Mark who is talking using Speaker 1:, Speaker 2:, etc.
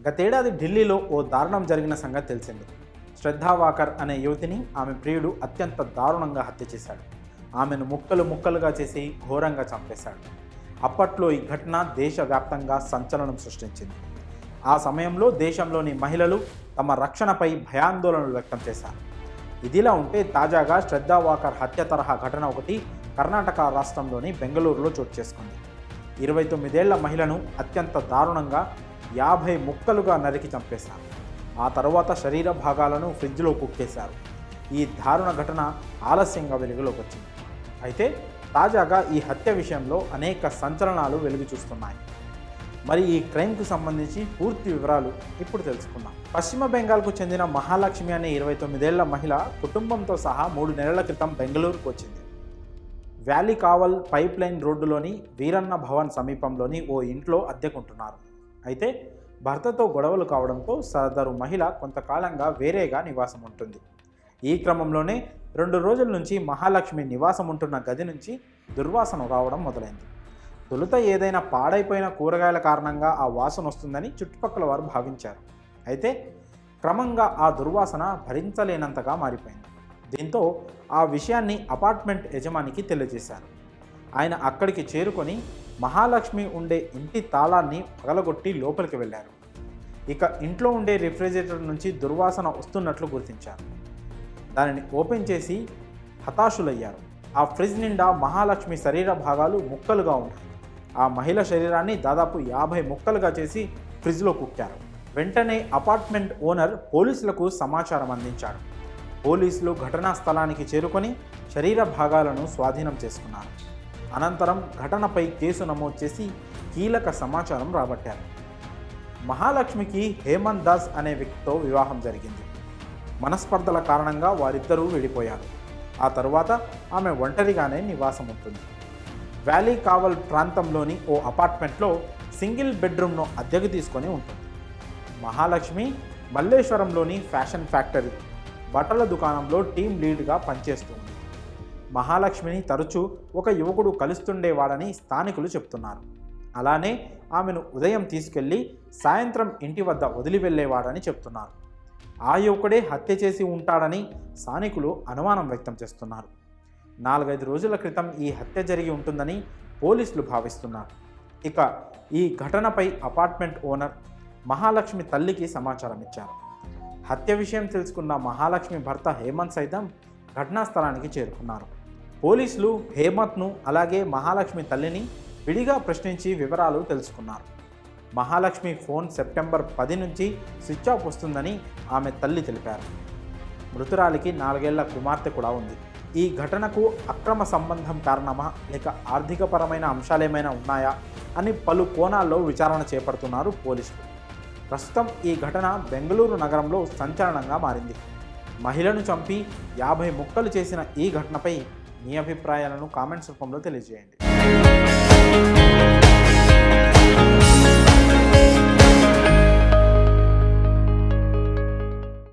Speaker 1: గతేడాది ఢిల్లీలో ఓ దారుణం జరిగిన సంగతి తెలిసింది శ్రద్ధా వాకర్ అనే యువతిని ఆమె ప్రియుడు అత్యంత దారుణంగా హత్య చేశాడు ఆమెను ముక్కలు ముక్కలుగా చేసి ఘోరంగా చంపేశాడు అప్పట్లో ఈ ఘటన దేశవ్యాప్తంగా సంచలనం సృష్టించింది ఆ సమయంలో దేశంలోని మహిళలు తమ రక్షణపై భయాందోళనలు వ్యక్తం చేశారు ఇదిలా ఉంటే తాజాగా శ్రద్ధా వాకర్ హత్య తరహా ఘటన ఒకటి కర్ణాటక రాష్ట్రంలోని బెంగళూరులో చోటు చేసుకుంది ఇరవై తొమ్మిదేళ్ల మహిళను అత్యంత దారుణంగా యాభై ముక్కలుగా నరికి చంపేశారు ఆ తరువాత శరీర భాగాలను ఫ్రిడ్జ్లో కుక్కేశారు ఈ దారుణ ఘటన ఆలస్యంగా వెలుగులోకి వచ్చింది అయితే తాజాగా ఈ హత్య విషయంలో అనేక సంచలనాలు వెలుగు చూస్తున్నాయి మరి ఈ క్రైమ్కు సంబంధించి పూర్తి వివరాలు ఇప్పుడు తెలుసుకుందాం పశ్చిమ బెంగాల్కు చెందిన మహాలక్ష్మి అనే ఇరవై తొమ్మిదేళ్ల మహిళ కుటుంబంతో సహా మూడు నెలల క్రితం బెంగళూరుకు వచ్చింది వ్యాలీ కావల్ పైప్ లైన్ రోడ్డులోని వీరన్న భవన్ సమీపంలోని ఓ ఇంట్లో అద్దెకుంటున్నారు అయితే భర్తతో గొడవలు కావడంతో సదరు మహిళ కొంతకాలంగా వేరేగా నివాసం ఉంటుంది ఈ క్రమంలోనే రెండు రోజుల నుంచి మహాలక్ష్మి నివాసం ఉంటున్న గది నుంచి దుర్వాసన రావడం మొదలైంది తొలుత ఏదైనా పాడైపోయిన కూరగాయల కారణంగా ఆ వాసన వస్తుందని చుట్టుపక్కల వారు భావించారు అయితే క్రమంగా ఆ దుర్వాసన భరించలేనంతగా మారిపోయింది దీంతో ఆ విషయాన్ని అపార్ట్మెంట్ యజమానికి తెలియజేశారు ఆయన అక్కడికి చేరుకొని మహాలక్ష్మి ఉండే ఇంటి తాళాన్ని పగలగొట్టి లోపలికి వెళ్ళారు ఇక ఇంట్లో ఉండే రిఫ్రిజిరేటర్ నుంచి దుర్వాసన వస్తున్నట్లు గుర్తించారు దానిని ఓపెన్ చేసి హతాశులయ్యారు ఆ ఫ్రిడ్జ్ నిండా మహాలక్ష్మి శరీర భాగాలు ముక్కలుగా ఉన్నాయి ఆ మహిళ శరీరాన్ని దాదాపు యాభై ముక్కలుగా చేసి ఫ్రిడ్జ్లో కుక్కారు వెంటనే అపార్ట్మెంట్ ఓనర్ పోలీసులకు సమాచారం అందించాడు పోలీసులు ఘటనా స్థలానికి చేరుకొని శరీర భాగాలను స్వాధీనం చేసుకున్నారు అనంతరం ఘటనపై కేసు నమోదు చేసి కీలక సమాచారం రాబట్టారు మహాలక్ష్మికి హేమంత్ దాస్ అనే వ్యక్తితో వివాహం జరిగింది మనస్పర్ధల కారణంగా వారిద్దరూ విడిపోయారు ఆ తరువాత ఆమె ఒంటరిగానే నివాసం ఉంటుంది వ్యాలీ కావల్ ప్రాంతంలోని ఓ అపార్ట్మెంట్లో సింగిల్ బెడ్రూమ్ను అద్దెకు తీసుకొని ఉంటుంది మహాలక్ష్మి మల్లేశ్వరంలోని ఫ్యాషన్ ఫ్యాక్టరీ బట్టల దుకాణంలో టీం లీడ్గా పనిచేస్తుంది మహాలక్ష్మిని తరచూ ఒక యువకుడు కలుస్తుండేవాడని స్థానికులు చెప్తున్నారు అలానే ఆమెను ఉదయం తీసుకెళ్లి సాయంత్రం ఇంటి వద్ద వదిలి వెళ్ళేవాడని చెప్తున్నారు ఆ యువకుడే హత్య చేసి ఉంటాడని స్థానికులు అనుమానం వ్యక్తం చేస్తున్నారు నాలుగైదు రోజుల క్రితం ఈ హత్య జరిగి ఉంటుందని పోలీసులు భావిస్తున్నారు ఇక ఈ ఘటనపై అపార్ట్మెంట్ ఓనర్ మహాలక్ష్మి తల్లికి సమాచారం ఇచ్చారు హత్య విషయం తెలుసుకున్న మహాలక్ష్మి భర్త హేమంత్ సైతం ఘటనా స్థలానికి చేరుకున్నారు పోలీసులు హేమంత్ను అలాగే మహాలక్ష్మి తల్లిని విడిగా ప్రశ్నించి వివరాలు తెలుసుకున్నారు మహాలక్ష్మి ఫోన్ సెప్టెంబర్ పది నుంచి స్విచ్ ఆఫ్ వస్తుందని ఆమె తల్లి తెలిపారు మృతురాలికి నాలుగేళ్ల కుమార్తె కూడా ఉంది ఈ ఘటనకు అక్రమ సంబంధం కారణమా లేక ఆర్థికపరమైన అంశాలేమైనా ఉన్నాయా అని పలు కోణాల్లో విచారణ చేపడుతున్నారు పోలీసులు ప్రస్తుతం ఈ ఘటన బెంగళూరు నగరంలో సంచలనంగా మారింది మహిళను చంపి యాభై ముక్కలు చేసిన ఈ ఘటనపై మీ అభిప్రాయాలను కామెంట్స్ రూపంలో తెలియజేయండి